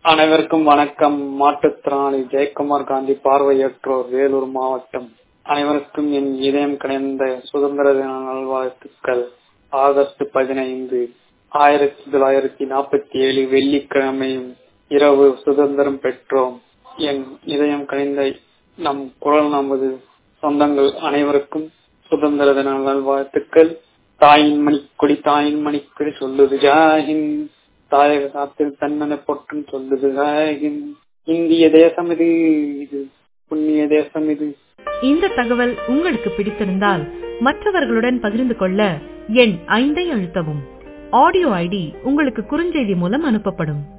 அனைவருக்கும் வணக்கம் மாற்றுத்திறனாளி ஜெயக்குமார் காந்தி பார்வையற்றோர் வேலூர் மாவட்டம் அனைவருக்கும் என் இதயம் கணிந்த சுதந்திர தின நல்வாழ்த்துக்கள் ஆகஸ்ட் பதினைந்து ஆயிரத்தி தொள்ளாயிரத்தி நாற்பத்தி ஏழு வெள்ளிக்கிழமையும் இரவு சுதந்திரம் பெற்றோம் என் இதயம் கணிந்த நம் குரல் நமது சொந்தங்கள் அனைவருக்கும் சுதந்திர தின நல்வாழ்த்துக்கள் தாயின் மணிக்கொடி தாயின் மணிக்கொடி சொல்லுது ஜாஹிந்த் தாயக காத்தில் தன்னனை பொற்றும் சொல்லுது ஜாஹிந்த் இந்திய தேசம் இது இது புண்ணிய தேசம் இது இந்த தகவல் உங்களுக்கு பிடித்திருந்தால் மற்றவர்களுடன் பகிர்ந்து கொள்ள எண் ஐந்தை அழுத்தவும் ஆடியோ ஐடி உங்களுக்கு குறுஞ்செய்தி மூலம் அனுப்பப்படும்